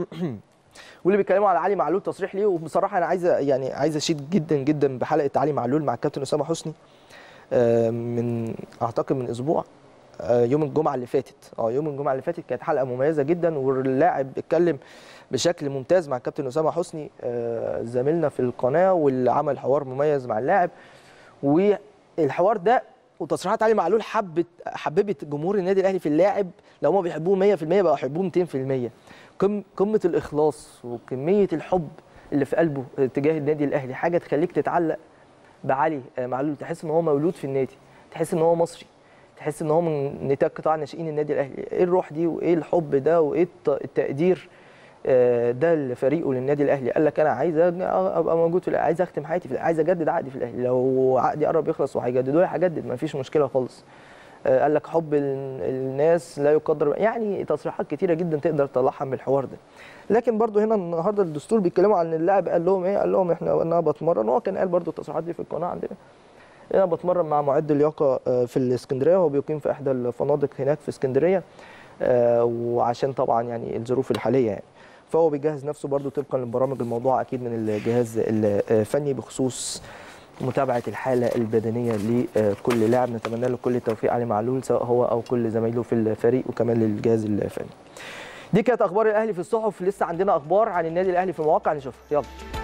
واللي بيتكلموا على علي معلول تصريح ليه وبصراحه انا عايز يعني عايز اشيد جدا جدا بحلقه علي معلول مع الكابتن اسامه حسني آه، من اعتقد من اسبوع آه، يوم الجمعه اللي فاتت اه يوم الجمعه اللي فاتت كانت حلقه مميزه جدا واللاعب اتكلم بشكل ممتاز مع الكابتن اسامه حسني آه، زميلنا في القناه واللي عمل حوار مميز مع اللاعب والحوار ده وتصريحات علي معلول حبت حببت جمهور النادي الاهلي في اللاعب لو هم بيحبوه 100% بقوا يحبوه 200% قم- قمه الاخلاص وكميه الحب اللي في قلبه تجاه النادي الاهلي حاجه تخليك تتعلق بعلي آه، معلول تحس ان هو مولود في النادي تحس ان هو مصري تحس ان هو من نتاج قطاع ناشئين النادي الاهلي ايه الروح دي وايه الحب ده وايه الت- التقدير آه، ده لفريقه للنادي الاهلي قال لك انا عايز أج- ابقى موجود في الأهلي، عايز اختم حياتي في الأهلي، عايز اجدد عقدي في الاهلي لو عقدي قرب يخلص وهيجددوا لي هجدد ما فيش مشكله خالص آه، قال لك حب ال- الناس لا يقدر يعني تصريحات كتيره جدا تقدر تطلعها من الحوار ده لكن برضو هنا النهارده الدستور بيتكلموا عن اللاعب قال لهم ايه قال لهم احنا انا بتمرن هو كان قال برضو التصريحات دي في القناه عندنا انا بتمرن مع معد اللياقه آه، في الاسكندريه هو بيقيم في احدى الفنادق هناك في اسكندريه آه، وعشان طبعا يعني الظروف الحاليه يعني فهو بيجهز نفسه برضو طبقا لبرامج الموضوع اكيد من الجهاز الفني بخصوص متابعه الحاله البدنيه لكل لاعب نتمنى له كل التوفيق علي معلول سواء هو او كل زمايله في الفريق وكمان للجهاز الفني دي كانت اخبار الاهلي في الصحف لسه عندنا اخبار عن النادي الاهلي في المواقع نشوفها يلا